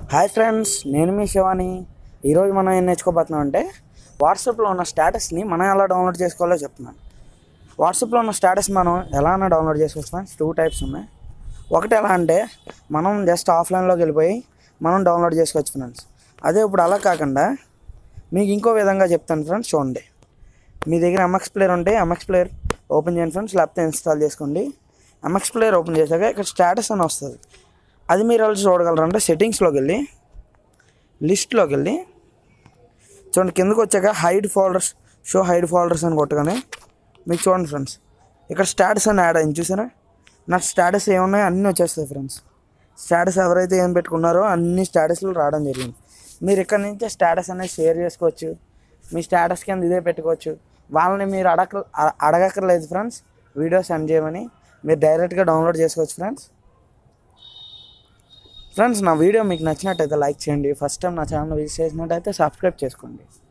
hi friends నేను మీ శివాని ఈరోజు మనం ఏం నేర్చుకోబోతున్నాం అంటే వాట్సాప్లో ఉన్న స్టేటస్ని మనం ఎలా డౌన్లోడ్ చేసుకోవాలో చెప్తున్నాను వాట్సాప్లో ఉన్న స్టేటస్ మనం ఎలా అన్నా డౌన్లోడ్ చేసుకోవచ్చు ఫ్రెండ్స్ టూ టైప్స్ ఉన్నాయి ఒకటి ఎలా అంటే మనం జస్ట్ ఆఫ్లైన్లోకి వెళ్ళిపోయి మనం డౌన్లోడ్ చేసుకోవచ్చు ఫ్రెండ్స్ అదే ఇప్పుడు అలా కాకుండా మీకు ఇంకో విధంగా చెప్తాను ఫ్రెండ్స్ చూడండి మీ దగ్గర ఎంఎక్స్ ప్లేయర్ ఉంటే ఎంఎక్స్ ప్లేయర్ ఓపెన్ చేయండి ఫ్రెండ్స్ లేకపోతే ఇన్స్టాల్ చేసుకోండి ఎంఎక్స్ ప్లేయర్ ఓపెన్ చేశాక ఇక్కడ స్టేటస్ అని వస్తుంది అది మీరు ఎలా చూడగలరంటే సెట్టింగ్స్లోకి వెళ్ళి లిస్ట్లోకి వెళ్ళి చూడండి కిందకు వచ్చాక hide folders show hide folders అని కొట్టగానే మీకు చూడండి ఫ్రెండ్స్ ఇక్కడ స్టేటస్ అని యాడ్ అయింది చూసారా నా స్టేటస్ ఏమున్నాయో అన్నీ వచ్చేస్తాయి ఫ్రెండ్స్ స్టేటస్ ఎవరైతే ఏం పెట్టుకున్నారో అన్ని స్టేటస్లు రావడం జరిగింది మీరు ఇక్కడ నుంచే స్టేటస్ అనేది షేర్ చేసుకోవచ్చు మీ స్టేటస్ కింద ఇదే పెట్టుకోవచ్చు వాళ్ళని మీరు అడగ అడగక్కర్లేదు ఫ్రెండ్స్ వీడియో సెండ్ చేయమని మీరు డైరెక్ట్గా డౌన్లోడ్ చేసుకోవచ్చు ఫ్రెండ్స్ ఫ్రెండ్స్ నా వీడియో మీకు నచ్చినట్టయితే లైక్ చేయండి ఫస్ట్ టైం నా ఛానల్ విజిట్ చేసినట్టయితే సబ్స్క్రైబ్ చేసుకోండి